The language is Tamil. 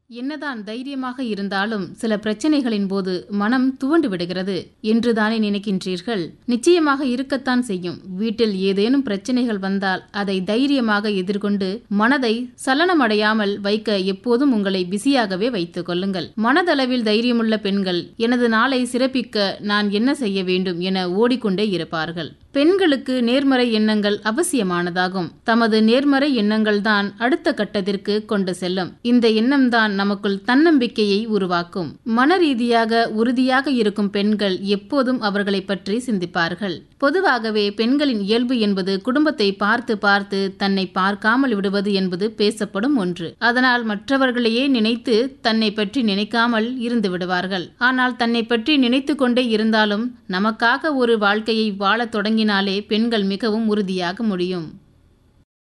என்னதான் தைரியமாக இருந்தாலும் சில பிரச்சனைகளின் போது மனம் துவண்டு விடுகிறது என்றுதானே நினைக்கின்றீர்கள் நிச்சயமாக இருக்கத்தான் செய்யும் வீட்டில் ஏதேனும் பிரச்சனைகள் வந்தால் அதை தைரியமாக எதிர்கொண்டு மனதை சலனமடையாமல் வைக்க எப்போதும் உங்களை பிஸியாகவே வைத்துக் கொள்ளுங்கள் மனதளவில் தைரியமுள்ள பெண்கள் எனது நாளை சிறப்பிக்க நான் என்ன செய்ய வேண்டும் என ஓடிக்கொண்டே இருப்பார்கள் பெண்களுக்கு நேர்மறை எண்ணங்கள் அவசியமானதாகும் தமது நேர்மறை எண்ணங்கள் தான் அடுத்த கட்டத்திற்கு கொண்டு செல்லும் இந்த எண்ணம்தான் நமக்குள் தன்னம்பிக்கையை உருவாக்கும் மன ரீதியாக உறுதியாக இருக்கும் பெண்கள் எப்போதும் அவர்களை பற்றி சிந்திப்பார்கள் பொதுவாகவே பெண்களின் இயல்பு என்பது குடும்பத்தை பார்த்து பார்த்து தன்னை பார்க்காமல் விடுவது என்பது பேசப்படும் ஒன்று அதனால் மற்றவர்களையே நினைத்து தன்னை பற்றி நினைக்காமல் இருந்து விடுவார்கள் ஆனால் தன்னை பற்றி நினைத்து கொண்டே இருந்தாலும் நமக்காக ஒரு வாழ்க்கையை வாழத் தொடங்கினாலே பெண்கள் மிகவும் உறுதியாக முடியும்